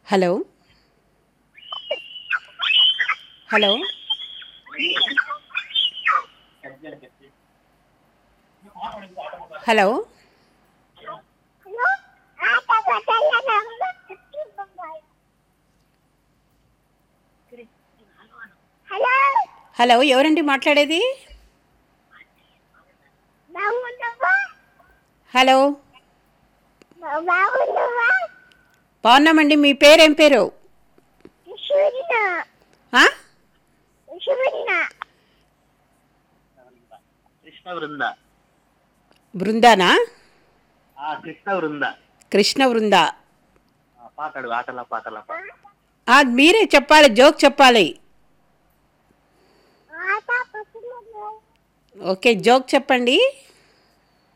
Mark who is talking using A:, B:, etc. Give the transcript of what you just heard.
A: Hello hello hello
B: hello
A: hello ఎవరండి మాట్లాడేది
B: బాగున్నావా
A: హలో
B: బాగున్నావా
A: బాగున్నామండి మీ పేరేం పేరు
B: సూర్యున
A: ఆ?
B: సూర్యున
C: కృష్ణ వృంద
A: బృందానా
C: ఆ కృష్ణ వృంద
A: కృష్ణ బృంద
C: ఆ, పాటలు ఆటల పాటల పాట
A: ఆ, మీరే చెప్పాలి జోక్ చెప్పాలి
B: ఆట పట్టుకున్నాను
A: ఓకే జోక్ చెప్పండి